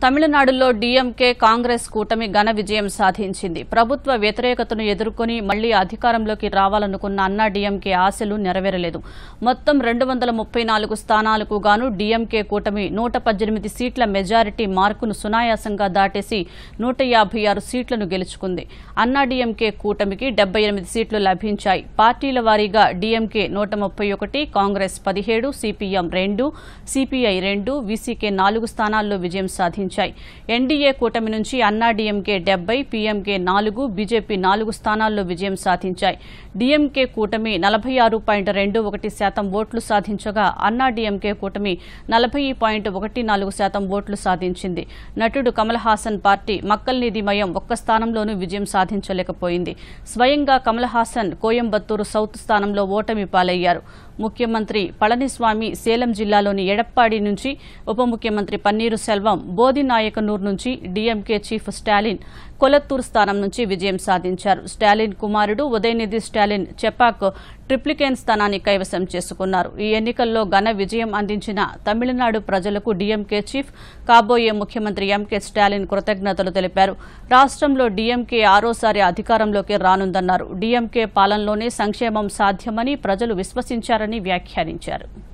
తమిళనాడులో డీఎంకే కాంగ్రెస్ కూటమి ఘన విజయం సాధించింది ప్రభుత్వ వ్యతిరేకతను ఎదుర్కొని మళ్లీ అధికారంలోకి రావాలనుకున్న అన్నా డీఎంకే ఆశలు నెరవేరలేదు మొత్తం రెండు వందల ముప్పై నాలుగు స్థానాలకు గాను డీఎంకే కూటమి నూట పద్దెనిమిది సీట్ల మెజారిటీ మార్కును సునాయాసంగా దాటేసి నూట యాభై ఆరు సీట్లను గెలుచుకుంది అన్నా డీఎంకే కూటమికి డెబ్బై ఎనిమిది సీట్లు లభించాయి పార్టీల వారీగా డీఎంకే నూట ముప్పై ఒకటి కాంగ్రెస్ పదిహేడు సిపిఎం రెండు సిపిఐ రెండు వీసీకే నాలుగు స్థానాల్లో విజయం సాధించాయి ఎన్డీఏ కూటమి నుంచి అన్నా డీఎంకే డెబ్బై పీఎంకే నాలుగు బీజేపీ నాలుగు స్థానాల్లో విజయం సాధించాయి డీఎంకే కూటమి నలభై ఆరు పాయింట్ రెండు ఒకటి శాతం ఓట్లు సాధించగా అన్నా డీఎంకే కూటమి నలభై పాయింట్ ఒకటి నాలుగు శాతం ఓట్లు సాధించింది నటుడు కమల్ హాసన్ పార్టీ మక్కల్నిధి మయం ఒక్క స్థానంలోనూ విజయం సాధించలేకపోయింది స్వయంగా కమల్ హాసన్ కోయంబత్తూరు సౌత్ స్థానంలో ఓటమి పాలయ్యారు ముఖ్యమంత్రి పళనిస్వామి సేలం జిల్లాలోని ఎడప్పాడి నుంచి ఉప ముఖ్యమంత్రి పన్నీరు సెల్వం బోదినాయకనూర్ నుంచి డీఎంకే చీఫ్ స్టాలిన్ కొలత్తూరు స్థానం నుంచి విజయం సాధించారు స్టాలిన్ కుమారుడు ఉదయనిధి స్టాలిన్ చెపాక్ ట్రిప్లికేన్ స్థానాన్ని కైవసం చేసుకున్నారు ఈ ఎన్నికల్లో ఘన విజయం అందించిన తమిళనాడు ప్రజలకు డీఎంకే చీఫ్ కాబోయే ముఖ్యమంత్రి ఎంకే స్టాలిన్ కృతజ్ఞతలు తెలిపారు రాష్ట్రంలో డీఎంకే ఆరోసారి అధికారంలోకి రానుందన్నారు డీఎంకే పాలనలోనే సంక్షేమం సాధ్యమని ప్రజలు విశ్వసించారని వ్యాఖ్యానించారు